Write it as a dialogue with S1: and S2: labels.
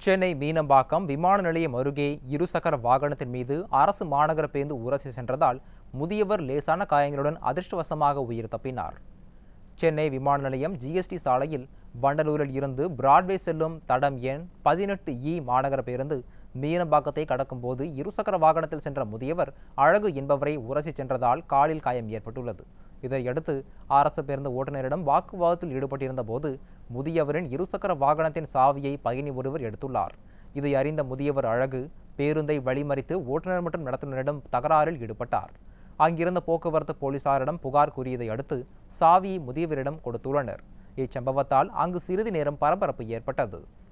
S1: சென்னை மீனம்பாக்கம் விமான நிலையம் அருகே இருசக்கர வாகனத்தின் மீது அரசு மாநகர பேருந்து உரசி சென்றதால் முதியவர் லேசான காயங்களுடன் அதிர்ஷ்டவசமாக உயிர் தப்பினார் சென்னை விமான நிலையம் ஜிஎஸ்டி சாலையில் வண்டலூரில் இருந்து பிராட்வே செல்லும் தடம் எண் பதினெட்டு இ மாநகர பேருந்து மீனம்பாக்கத்தை கடக்கும்போது இருசக்கர வாகனத்தில் சென்ற முதியவர் அழகு என்பவரை உரசி சென்றதால் காலில் காயம் ஏற்பட்டுள்ளது இதையடுத்து அரசு பேருந்து ஓட்டுநரிடம் வாக்குவாதத்தில் ஈடுபட்டிருந்த போது முதியவரின் இருசக்கர வாகனத்தின் சாவியை பயணி ஒருவர் எடுத்துள்ளார் இதை அறிந்த முதியவர் அழகு பேருந்தை வழிமறித்து ஓட்டுநர் மற்றும் நடத்துனரிடம் தகராறில் ஈடுபட்டார் அங்கிருந்த போக்குவரத்து போலீசாரிடம் புகார் கூறியதை அடுத்து சாவியை முதியவரிடம் கொடுத்துள்ளனர் இச்சம்பவத்தால் அங்கு சிறிது நேரம் பரபரப்பு ஏற்பட்டது